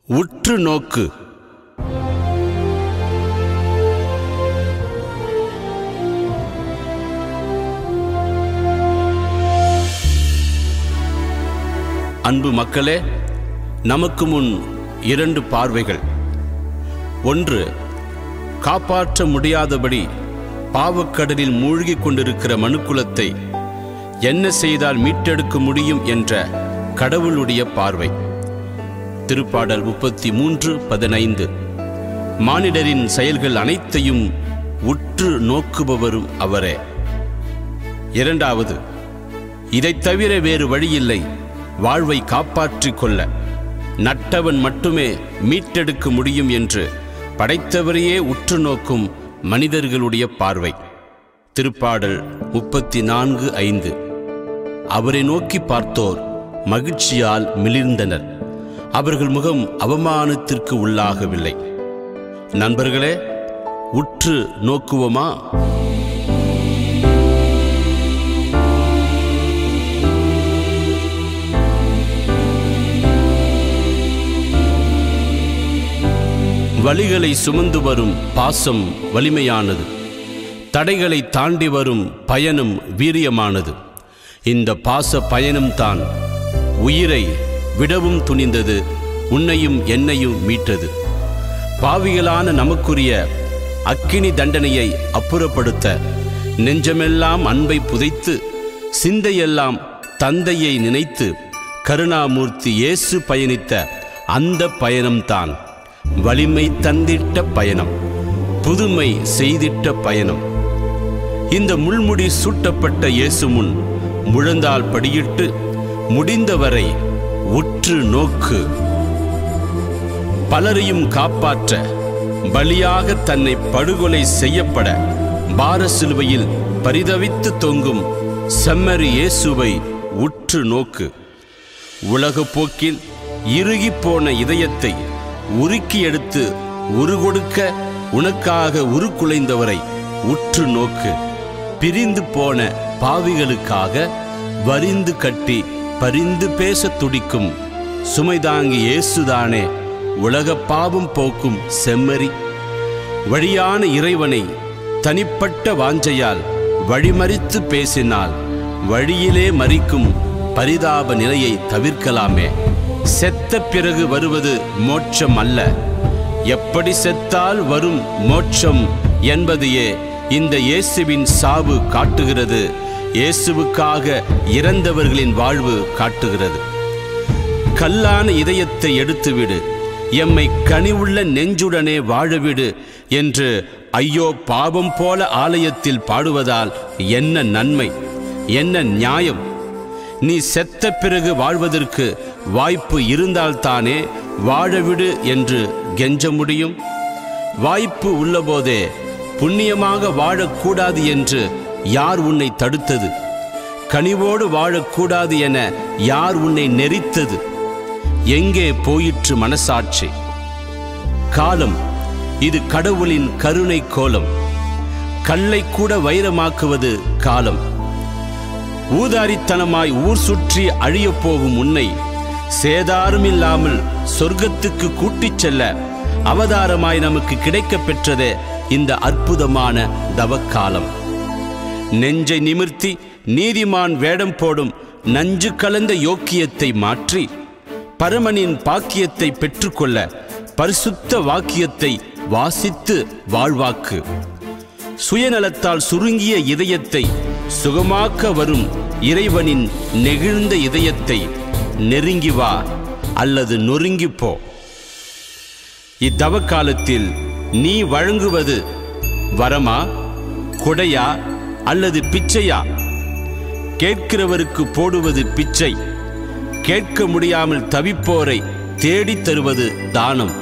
உற்று நோக்கு அன்பு மக்களே நமக்கு முன் இரண்டு பார்வைகள் ஒன்று காப்பாற்ற முடியாதபடி பாவக்கடலில் மூழ்கிக் கொண்டிருக்கிற மனுக்குலத்தை என்ன செய்தால் மீட்டெடுக்க முடியும் என்ற கடவுளுடைய பார்வை திருப்பாடல் முப்பத்தி மூன்று பதினைந்து மானிடரின் செயல்கள் அனைத்தையும் உற்று நோக்குபவரும் அவரே இரண்டாவது இதைத் தவிர வேறு வழியில்லை வாழ்வை காப்பாற்றிக் கொள்ள நட்டவன் மட்டுமே மீட்டெடுக்க முடியும் என்று படைத்தவரையே உற்று நோக்கும் மனிதர்களுடைய பார்வை திருப்பாடல் முப்பத்தி நான்கு ஐந்து அவரை நோக்கி பார்த்தோர் மகிழ்ச்சியால் மிளிர்ந்தனர் அவர்கள் முகம் அவமானத்திற்கு உள்ளாகவில்லை நண்பர்களே உற்று நோக்குவோமா வழிகளை சுமந்து வரும் பாசம் வலிமையானது தடைகளை தாண்டி வரும் பயணம் வீரியமானது இந்த பாச பயணம்தான் உயிரை விடவும் துணிந்தது உன்னையும் என்னையும் மீட்டது பாவிகளான நமக்குரிய அக்கினி தண்டனையை அப்புறப்படுத்த நெஞ்சமெல்லாம் அன்பை புதைத்து சிந்தையெல்லாம் தந்தையை நினைத்து கருணாமூர்த்தி இயேசு பயணித்த அந்த பயணம்தான் வலிமை தந்திட்ட பயணம் புதுமை செய்திட்ட பயணம் இந்த முள்முடி சூட்டப்பட்ட இயேசு முன் முழந்தால் படியிட்டு முடிந்தவரை உற்று நோக்கு பலரையும் காப்பாற்ற பலியாக தன்னை படுகொலை செய்யப்பட பார சிலுவையில் பரிதவித்து தொங்கும் செம்மறி இயேசுவை உற்று நோக்கு உலக போக்கில் இறுகிப் போன இதயத்தை உருக்கி எடுத்து உருகொடுக்க உனக்காக உருக்குலைந்தவரை உற்று நோக்கு பிரிந்து போன பாவிகளுக்காக வரிந்து கட்டி பரிந்து பேசத் துடிக்கும் சுமைதாங்கி இயேசுதானே உலக பாவம் போக்கும் செம்மறி வழியான இறைவனை தனிப்பட்ட வாஞ்சையால் வழிமறித்து பேசினால் வழியிலே மறிக்கும் பரிதாப நிலையை தவிர்க்கலாமே செத்த பிறகு வருவது மோட்சம் அல்ல எப்படி செத்தால் வரும் மோட்சம் என்பதையே இந்த இயேசுவின் சாவு காட்டுகிறது இயேசுவுக்காக இறந்தவர்களின் வாழ்வு காட்டுகிறது கல்லான இதயத்தை எடுத்துவிடு எம்மை கனிவுள்ள நெஞ்சுடனே வாழவிடு என்று ஐயோ பாவம் போல ஆலயத்தில் பாடுவதால் என்ன நன்மை என்ன நியாயம் நீ செத்த பிறகு வாழ்வதற்கு வாய்ப்பு இருந்தால்தானே வாழவிடு என்று கெஞ்ச முடியும் வாய்ப்பு உள்ளபோதே புண்ணியமாக வாழக்கூடாது என்று யார் உன்னை தடுத்தது கனிவோடு வாழக்கூடாது என யார் உன்னை நெறித்தது எங்கே போயிற்று மனசாட்சி காலம் இது கடவுளின் கருணை கோலம் கல்லை கூட வைரமாக்குவது காலம் ஊதாரித்தனமாய் ஊர் சுற்றி அழியப் போகும் உன்னை சேதாரமில்லாமல் சொர்க்கத்துக்கு கூட்டிச் செல்ல அவதாரமாய் நமக்கு கிடைக்கப் பெற்றதே இந்த அற்புதமான தவக்காலம் நெஞ்சை நிமிர்த்தி நீதிமான் வேடம் போடும் நஞ்சு கலந்த யோக்கியத்தை மாற்றி பரமனின் பாக்கியத்தை பெற்றுக்கொள்ள பரிசுத்த வாக்கியத்தை வாசித்து வாழ்வாக்கு சுயநலத்தால் சுருங்கிய இதயத்தை சுகமாக்க வரும் இறைவனின் நெகிழ்ந்த இதயத்தை நெருங்கி வா அல்லது நொறுங்கி போ இத்தவக்காலத்தில் நீ வழங்குவது வரமா கொடையா அல்லது பிச்சையா கேட்கிறவருக்கு போடுவது பிச்சை கேட்க முடியாமல் தவிப்போரை தேடித் தருவது தானம்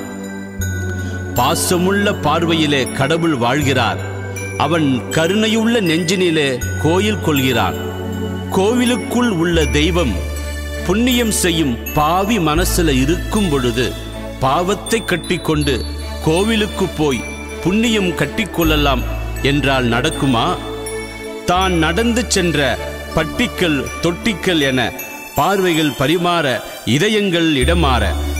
பாசமுள்ள பார்வையிலே கடவுள் வாழ்கிறார் அவன் கருணையுள்ள நெஞ்சினிலே கோயில் கொள்கிறான் கோவிலுக்குள் உள்ள தெய்வம் புண்ணியம் செய்யும் பாவி மனசுல இருக்கும் பொழுது பாவத்தை கட்டிக்கொண்டு கோவிலுக்கு போய் புண்ணியம் கட்டிக்கொள்ளலாம் என்றால் நடக்குமா தான் நடந்து சென்ற பட்டிக்கல் தொட்டிக்கல் என பார்வைகள் பரிமாற இதயங்கள் இடமாற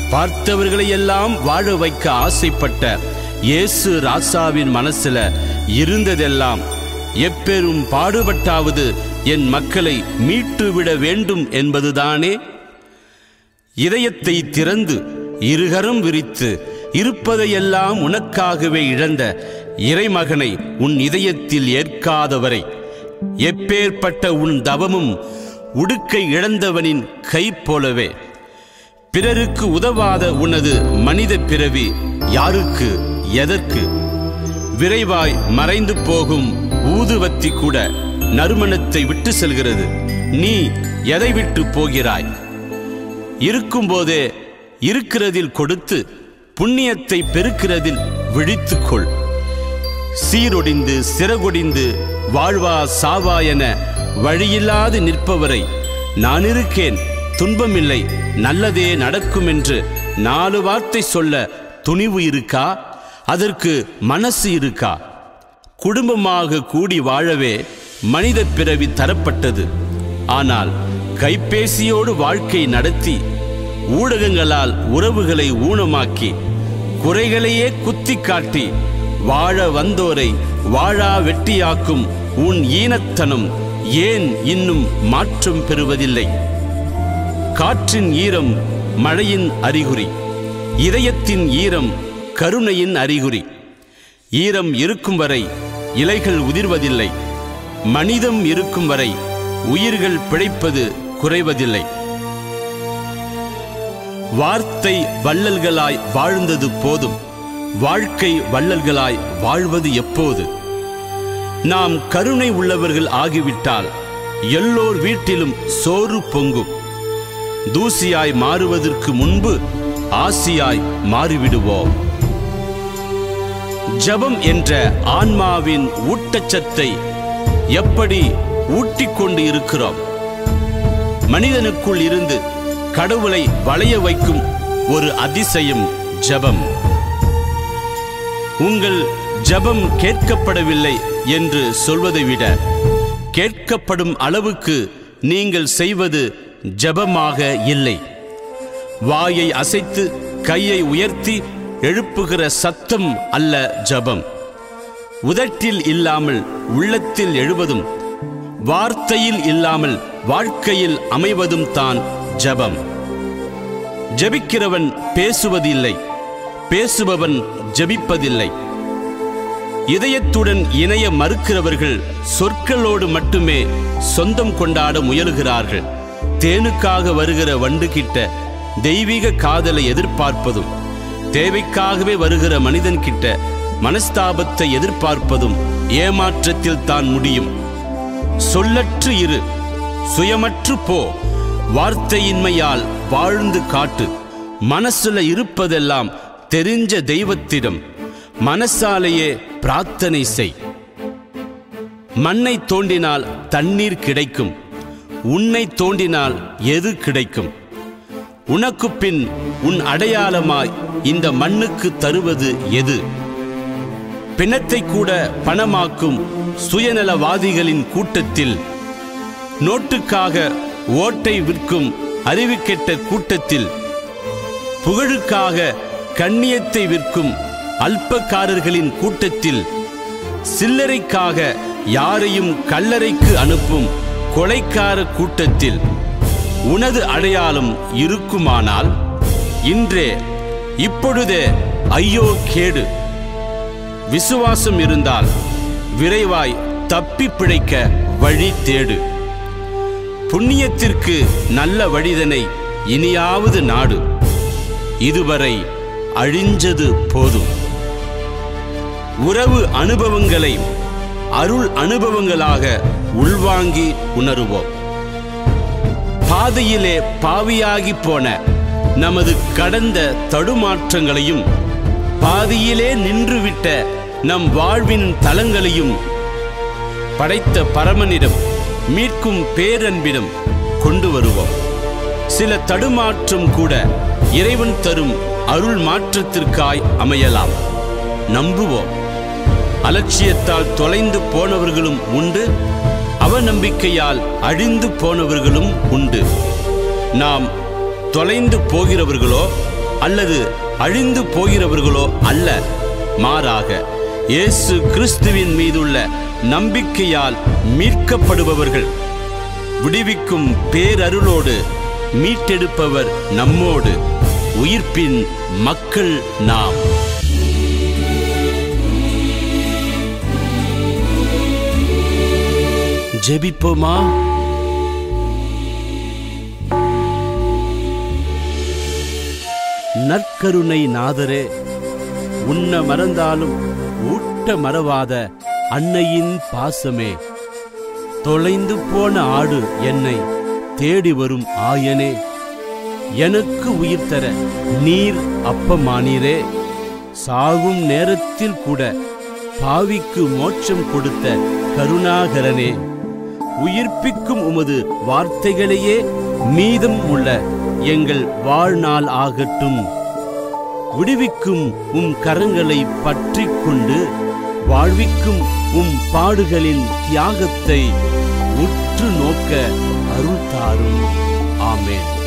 பார்த்தவர்களையெல்லாம் வாழ வைக்க ஆசைப்பட்ட இயேசு ராசாவின் மனசுல இருந்ததெல்லாம் எப்பெரும் பாடுபட்டாவது என் மக்களை மீட்டுவிட வேண்டும் என்பதுதானே இதயத்தை திறந்து இருகரம் விரித்து இருப்பதையெல்லாம் உனக்காகவே இழந்த இறைமகனை உன் இதயத்தில் ஏற்காதவரை எப்பேற்பட்ட உன் தவமும் உடுக்கை இழந்தவனின் கை போலவே பிறருக்கு உதவாத உனது மனித பிறவி யாருக்கு எதற்கு விரைவாய் மறைந்து போகும் ஊதுவத்தி கூட நறுமணத்தை விட்டு செல்கிறது நீ எதை விட்டு போகிறாய் இருக்கும்போதே இருக்கிறதில் கொடுத்து புண்ணியத்தை பெருக்கிறதில் விழித்துக்கொள் சீரொடிந்து சிறகொடிந்து வாழ்வா சாவா என வழியில்லாது நிற்பவரை நான் இருக்கேன் துன்பமில்லை நல்லதே நடக்கும் என்று நாலு வார்த்தை சொல்ல துணிவு இருக்கா அதற்கு மனசு இருக்கா குடும்பமாக கூடி வாழவே மனித பிறவி தரப்பட்டது ஆனால் கைபேசியோடு வாழ்க்கை நடத்தி ஊடகங்களால் உறவுகளை ஊனமாக்கி குறைகளையே குத்தி காட்டி வாழ வந்தோரை வாழா வெட்டியாக்கும் உன் ஈனத்தனம் ஏன் இன்னும் மாற்றம் பெறுவதில்லை காற்றின் ஈரம் மழையின் அறிகுறி இதயத்தின் ஈரம் கருணையின் அறிகுறி ஈரம் இருக்கும் வரை இலைகள் உதிர்வதில்லை மனிதம் இருக்கும் வரை உயிர்கள் பிழைப்பது குறைவதில்லை வார்த்தை வள்ளல்களாய் வாழ்ந்தது போதும் வாழ்க்கை வள்ளல்களாய் வாழ்வது எப்போது நாம் கருணை உள்ளவர்கள் ஆகிவிட்டால் எல்லோர் வீட்டிலும் சோறு பொங்கும் தூசியாய் மாறுவதற்கு முன்பு ஆசியாய் மாறிவிடுவோம் ஜபம் என்ற ஆன்மாவின் ஊட்டச்சத்தை எப்படி ஊட்டிக்கொண்டு இருக்கிறோம் மனிதனுக்குள் இருந்து கடவுளை வளைய வைக்கும் ஒரு அதிசயம் ஜபம் உங்கள் ஜபம் கேட்கப்படவில்லை என்று சொல்வதை விட கேட்கப்படும் அளவுக்கு நீங்கள் செய்வது ஜபமாக இல்லை வாயை அசைத்து கையை உயர்த்தி எழுப்புகிற சத்தம் அல்ல ஜபம் உதட்டில் இல்லாமல் உள்ளத்தில் எழுவதும் வார்த்தையில் இல்லாமல் வாழ்க்கையில் அமைவதும் தான் ஜபம் ஜபிக்கிறவன் பேசுவதில்லை பேசுபவன் ஜபிப்பதில்லை இதயத்துடன் இணைய மறுக்கிறவர்கள் சொற்களோடு மட்டுமே சொந்தம் கொண்டாட முயலுகிறார்கள் தேனுக்காக வருகிற வண்டு கிட்ட தெய்வீக காதலை எதிர்பார்ப்பதும் தேவைக்காகவே வருகிற மனிதன் கிட்ட மனஸ்தாபத்தை எதிர்பார்ப்பதும் ஏமாற்றத்தில் தான் முடியும் சொல்லற்று இரு சுயமற்று போ வார்த்தையின்மையால் வாழ்ந்து காட்டு மனசுல இருப்பதெல்லாம் தெரிஞ்ச தெய்வத்திடம் மனசாலேயே பிரார்த்தனை செய் மண்ணை தோண்டினால் தண்ணீர் கிடைக்கும் உன்னை தோண்டினால் எது கிடைக்கும் உனக்கு பின் உன் அடையாளமாய் இந்த மண்ணுக்கு தருவது எது பிணத்தை கூட பணமாக்கும் சுயநலவாதிகளின் கூட்டத்தில் நோட்டுக்காக ஓட்டை விற்கும் அறிவுக்கெட்ட கூட்டத்தில் புகழுக்காக கண்ணியத்தை விற்கும் அல்பக்காரர்களின் கூட்டத்தில் சில்லறைக்காக யாரையும் கல்லறைக்கு அனுப்பும் கொலைக்கார கூட்டத்தில் உனது அடையாளம் இருக்குமானால் இன்றே இப்பொழுதே ஐயோ கேடு விசுவாசம் இருந்தால் விரைவாய் தப்பி பிழைக்க வழி தேடு புண்ணியத்திற்கு நல்ல வழிதனை இனியாவது நாடு இதுவரை அழிஞ்சது போதும் உறவு அனுபவங்களை அருள் அனுபவங்களாக உள்வாங்கி உணருவோம் பாதையிலே பாவியாகி போன நமது கடந்த தடுமாற்றங்களையும் பாதியிலே நின்றுவிட்ட நம் வாழ்வின் தலங்களையும் படைத்த பரமனிடம் மீட்கும் பேரன்பிடம் கொண்டு வருவோம் சில தடுமாற்றம் கூட இறைவன் தரும் அருள் மாற்றத்திற்காய் அமையலாம் நம்புவோம் அலட்சியத்தால் தொலைந்து போனவர்களும் உண்டு அவநம்பிக்கையால் அழிந்து போனவர்களும் உண்டு நாம் தொலைந்து போகிறவர்களோ அல்லது அழிந்து போகிறவர்களோ அல்ல மாறாக இயேசு கிறிஸ்துவின் மீதுள்ள நம்பிக்கையால் மீட்கப்படுபவர்கள் விடுவிக்கும் பேரருளோடு மீட்டெடுப்பவர் நம்மோடு உயிர்ப்பின் மக்கள் நாம் ஜெபிப்போமா நற்கருணை நாதரே உண்ண மறந்தாலும் ஊட்ட மறவாத அன்னையின் பாசமே தொலைந்து போன ஆடு என்னை தேடி வரும் ஆயனே எனக்கு உயிர் தர நீர் அப்பமானீரே சாகும் நேரத்தில் கூட பாவிக்கு மோட்சம் கொடுத்த கருணாகரனே உயிர்ப்பிக்கும் உமது வார்த்தைகளையே மீதம் உள்ள எங்கள் வாழ்நாள் ஆகட்டும் விடுவிக்கும் உம் கரங்களை பற்றிக் கொண்டு வாழ்விக்கும் உம் பாடுகளின் தியாகத்தை உற்று நோக்க அருள் தாரும் ஆமென்